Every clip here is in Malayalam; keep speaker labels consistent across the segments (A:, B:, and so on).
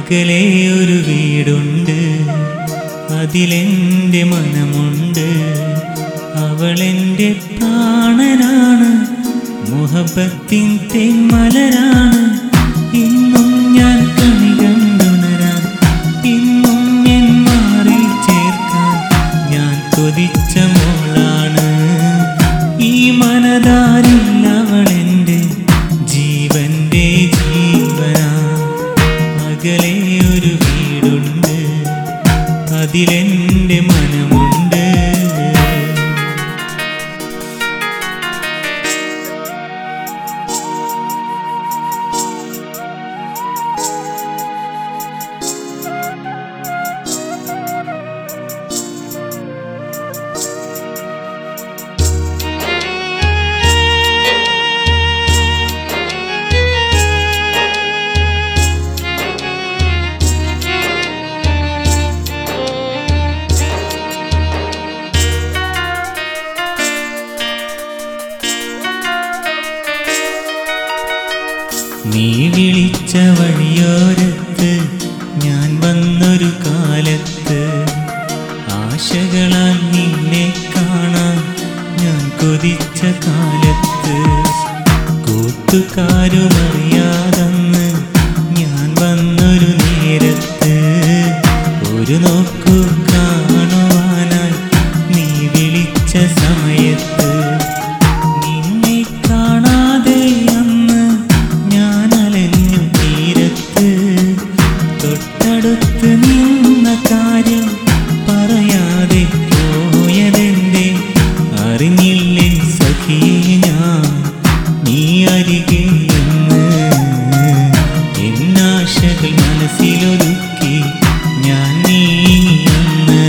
A: അകലെ ഒരു വീടുണ്ട് അതിലെൻ്റെ മനമുണ്ട് അവളെൻ്റെ പ്രാണനാണ് മുഹബത്തിൻ തേന്മലരാണ് ഇന്നും ഞാൻ കണി കണ്ടുണരാൻ ഇന്നും എൻ മാറി ചേർക്കാൻ ഞാൻ കൊതിച്ച മോളാണ് ഈ മനതാരിൽ അവളെൻ്റെ ജീവന്റെ ജീവനാ അകലെ ഒരു വീടുണ്ട് അതിലെൻ്റെ മനമുണ്ട് നീ വിളിച്ച വഴിയോരത്ത് ഞാൻ വന്നൊരു കാലത്ത് ആശകളാൽ നിന്നെ കാണാൻ ഞാൻ കൊതിച്ച കാലത്ത് കൂട്ടുകാരുമറിയാതന്ന് ഞാൻ വന്നൊരു നേരത്ത് ഒരു നോക്കു കാണുവാനായി നീ വിളിച്ച സമയത്ത് നിന്നെ കാണാതെ അന്ന് ഞാൻ അലഞ്ഞു തീരത്ത് തൊട്ടടുത്ത് നിന്ന കാര്യം പറയാതെ പോയതെന്റെ അറിഞ്ഞില്ലേ സഖിയെ ഞാൻ നീ അരികെ എന്ന് എന്നാശകൾ മനസ്സിലൊരുക്കി ഞാൻ നീങ്ങിയെന്ന്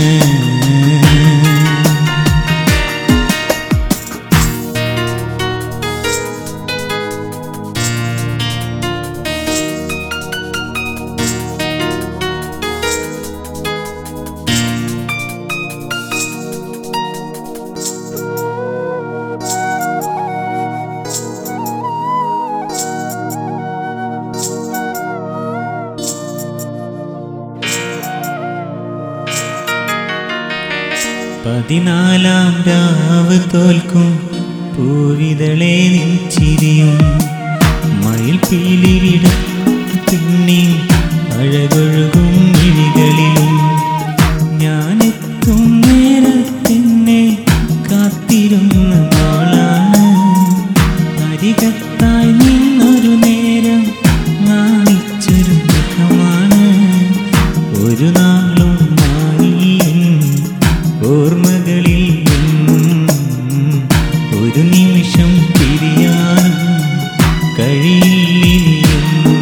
A: പതിനാലാം രാവ് തോൽക്കും പൂവിതളെ നിൻചിരിയും മയിൽ പീലിവിട പിന്നി അഴകൊഴുകും മിഴികളിലും ഞാനെത്തും നേരത്തെന്നെ കാത്തിരുന്ന മോളാണ് അരികത്തായി നിന്നൊരു നേരം നാണിച്ചൊരു മുഖമാണ് ഒരു നാളും മാറിയൻ ഓർമ്മകളിൽ നിന്നും ഒരു നിമിഷം പിരിയാനും കഴിയില്ലെന്നും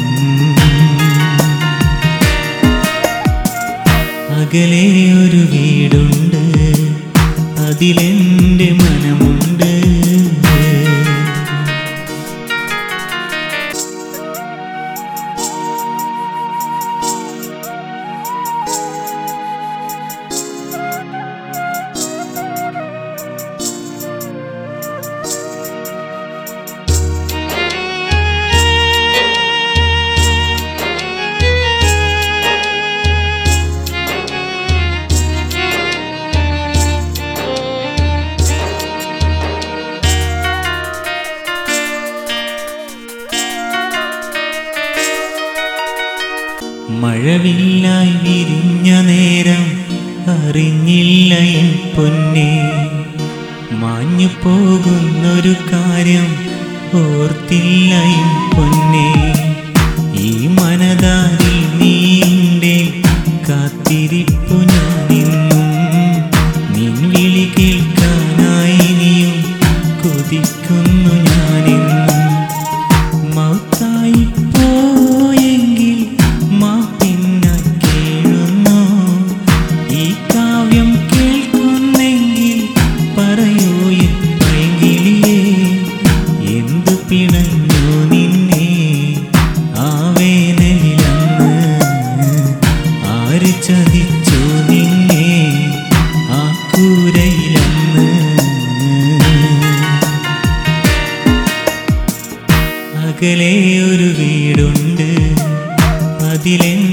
A: അകലെ ഒരു വീടുണ്ട് അതിലെൻ്റെ മനമുണ്ട് മഴവില്ലായി വിരിഞ്ഞ നേരം അറിഞ്ഞില്ല എൻ പൊന്നെ മാഞ്ഞു പോകുന്നൊരു കാര്യം ഓർത്തില്ല എൻ പൊന്നെ ഈ മനതാരിൽ നീണ്ടേ കാത്തിരിപ്പു ഞാനിന്നും നിൻ വിളി കേൾക്കാനായി നീയും കൊതിക്കുന്നു ഞാനെന്നും മൗത്തായി പോയെങ്കിൽ മാപ്പിന്നായി കേഴുന്നു ഈ കാവ്യം കേൾക്കുന്നെങ്കിൽ പറയൂ എൻ പൈങ്കിളിയേ എന്തു പിണഞ്ഞു നിന്നെ ആ വേനലിലന്ന് ആര് ചതിച്ചു നിന്നെ ആ കൂരയിലന്ന് അകലെ ഒരു വീടുണ്ട് മനസ്സിലെൻ